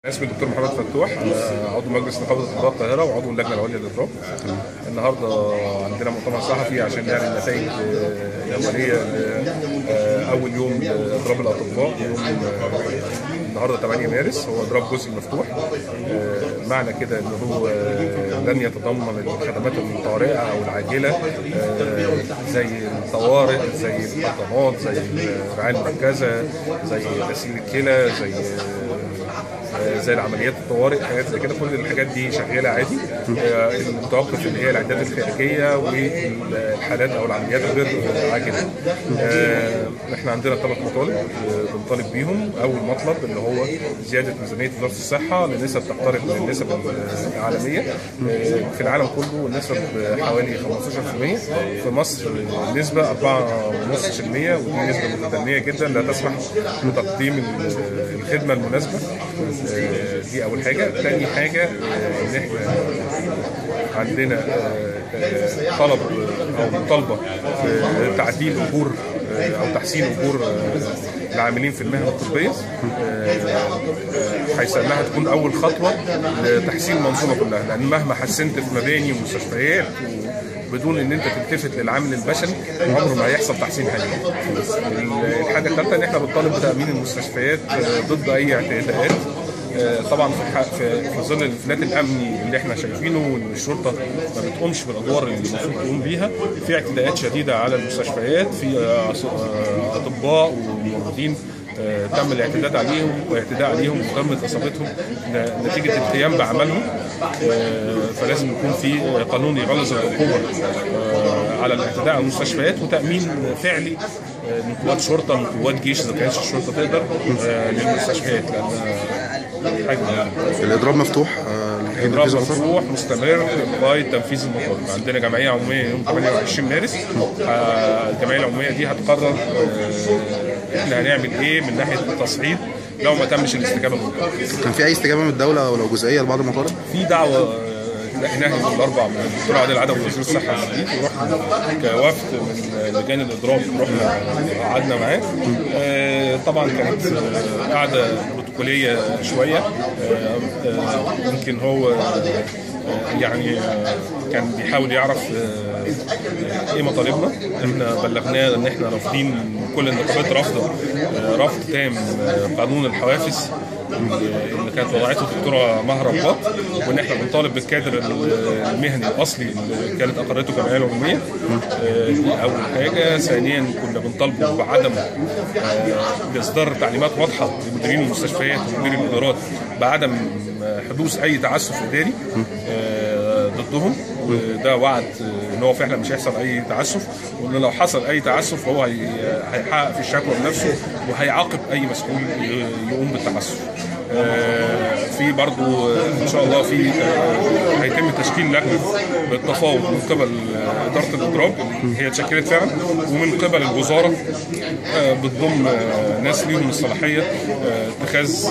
اسمي الدكتور محمد فتوح أنا عضو مجلس نقابه اطباء القاهره وعضو اللجنه العليا للاضراب النهارده عندنا مؤتمر صحفي عشان نعلن نتائج آه، الاوليه لاول يوم اضراب الاطباء يوم آه، النهارده 8 مارس هو اضراب جزء مفتوح آه، معنى كده ان هو آه، لن يتضمن الخدمات الطارئه او العاجله آه، زي الطوارئ زي الحضانات زي الرعايه المركزه زي غسيل الكلى زي آه، زي العمليات الطوارئ حاجات زي كده كل الحاجات دي شغاله عادي آه، المتوقف اللي هي العدات الخارجيه والحالات او العمليات غير عاجله آه، احنا عندنا ثلاث مطالب آه، بنطالب بيهم اول مطلب اللي هو زياده ميزانيه وزاره الصحه لنسب تقترب من النسب العالميه آه، في العالم كله النسب حوالي 15% في مصر النسبه 4.5% ودي نسبه متدنيه جدا لا تسمح بتقديم الخدمه المناسبه آه، دي اول حاجه تاني حاجه آه، ان احنا عندنا آه، آه، طلب او مطالبه في تعديل اجور آه، او تحسين اجور آه، العاملين في المهن الطبيه آه، آه، حيث انها تكون اول خطوه لتحسين المنظومه كلها لان مهما حسنت في مباني ومستشفيات بدون ان انت تلتفت للعامل البشري عمره ما هيحصل تحسين حقيقي. الحاجه الثالثه ان اححنا بنطالب بتامين المستشفيات آه، ضد اي اعتداءات آه، طبعا في الح- في في ظل الانفلات الامني اللي احنا شايفينه وان الشرطه ما بتقومش بالادوار اللي المفروض تقوم بيها في اعتداءات شديده على المستشفيات في آه، أص- آه، اطباء وممرضين آه، تم الاعتداء عليهم واعتداء عليهم وتم اصابتهم ن- نتيجه القيام بعملهم آه، فلازم يكون في آه، قانون يغلظ العقوبه آه، على الاعتداء على المستشفيات وتامين فعلي آه، من قوات شرطه من قوات جيش اذا كانتش الشرطه تقدر آه، للمستشفيات لان حاجه مهمة. الاضراب مفتوح آه، لحين اضراب تنفيذ القرار؟ مفتوح مستمر لغايه تنفيذ المطالب عندنا جمعيه عموميه يوم 28 مارس آه، الجمعيه العموميه دي هتقرر آه، احنا هنعمل ايه من ناحيه التصعيد لو ما تمش الاستجابه المطلوبه كان في اي استجابه من الدوله ولو جزئيه لبعض المطالب؟ في دعوه آه، نهي الاربع من الدكتور عادل عدوي وزير الصحه الجديد ورحنا كوفد من لجان الاضراب رحنا قعدنا معاه آه، طبعا كانت آه، قعده بروتوكوليه شويه آه، آه، يمكن هو آه، يعني آه، كان بيحاول يعرف آه، آه، ايه مطالبنا احنا بلغناه ان احنا رافضين كل النقابات رافضه آه، رفض تام آه، قانون الحوافز اللي كانت وضعته الدكتوره مها رباط وان احنا بنطالب بالكادر المهني الاصلي اللي كانت اقرته الجمعيه العموميه آه، دي اول حاجه ثانيا كنا بنطالبه بعدم آه، اصدار تعليمات واضحه لمديرين المستشفيات ومديرين الادارات بعدم آه، حدوث اي تعسف اداري آه، ضدهم وده وعد آه، ان هو فعلا مش هيحصل اي تعسف وان لو حصل اي تعسف هو هي- هيحقق في الشكوى بنفسه وهيعاقب اي مسؤول ي- يقوم بالتعسف آه، في برضو آه، ان شاء الله في آه، هيتم تشكيل لجنه بالتفاوض من قبل آه، اداره الاضراب اللي هي اتشكلت فعلا ومن قبل الوزاره آه، بتضم آه، ناس ليهم الصلاحيه آه، اتخاذ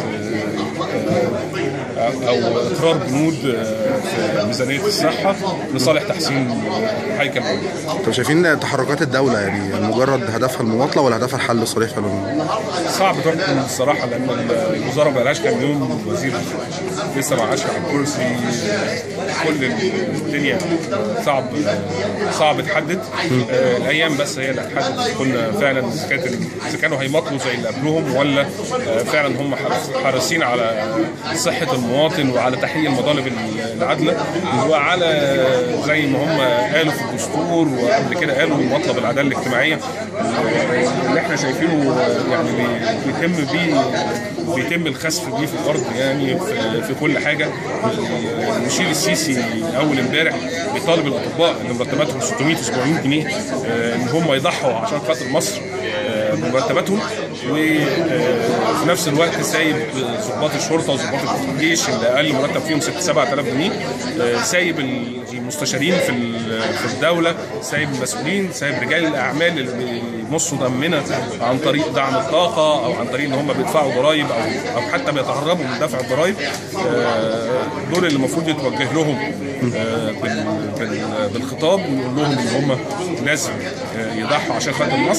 آه، او اقرار بنود آه، في ميزانيه الصحه لصالح تحسين هيكل الأمن. طب شايفين تحركات الدوله يعني مجرد هدفها المماطله ولا هدفها الحل الصريح في الأمور؟ صعب تحكم الصراحه لان الوزاره ما بقالهاش كام يوم الوزير لسه ما عاش على الكرسي كل الدنيا صعب صعب تحدد آه، الايام بس هي اللي هتحدد كنا فعلا اذا كانت اذا كانوا هيمطلوا زي اللي قبلهم ولا آه، فعلا هم حريص- حريصين على صحه المواطن وعلى تحقيق المطالب العادله وعلى زي ما هم قالوا في الدستور وقبل كده قالوا مطلب العداله الاجتماعيه اللي احنا شايفينه يعني بي- بيتم بيه بيتم الخسف بيه في الارض يعني في, في كل حاجه المشير السيسي اول امبارح بيطالب الاطباء اللي مرتباتهم 600 700 جنيه آه، ان هم يضحوا عشان خاطر مصر آه، بمرتباتهم وفي نفس الوقت سايب ضباط الشرطه وضباط الجيش اللي اقل مرتب فيهم 6 7000 جنيه آه، سايب المستشارين في ال- في الدوله سايب المسؤولين سايب رجال الاعمال اللي بيمصوا دمنا عن طريق دعم الطاقه او عن طريق ان هم بيدفعوا ضرائب او او حتى بيتهربوا من دفع الضرائب آه، دول اللي المفروض يتوجه لهم آه، بال- بال- بالخطاب ونقول لهم ان هم لازم آه، يضحوا عشان خاطر مصر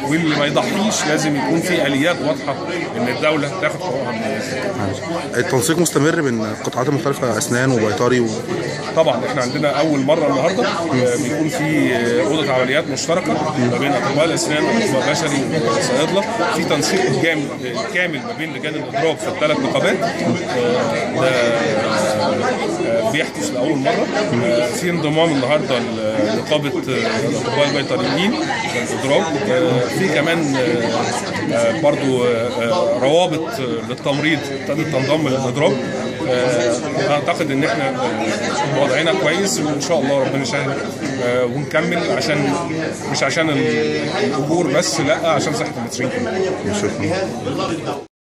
واللي ما يضحيش لازم يكون في اليات واضحه ان الدوله تاخد حقوقها من الناس التنسيق مستمر بين القطاعات المختلفه اسنان وبيطري و... طبعا احنا عندنا اول مره النهارده آه، بيكون في آه، اوضه عمليات مشتركه ما بين اطباء الاسنان واطباء بشري وصيادله في تنسيق جامد آه، كامل ما بين لجان الاضراب في الثلاث نقابات آه، ده آه، بيحدث لاول مره آه، في انضمام النهارده لنقابه آه، الاطباء البيطريين للاضراب آه، في كمان آه، آه، برضو آه، آه، روابط آه، للتمريض ابتدت تنضم للاضراب آه، اعتقد ان احنا آه، وضعنا كويس وان شاء الله ربنا يسهل آه، ونكمل عشان مش عشان الاجور بس لا عشان صحه المصريين كلهم شكرا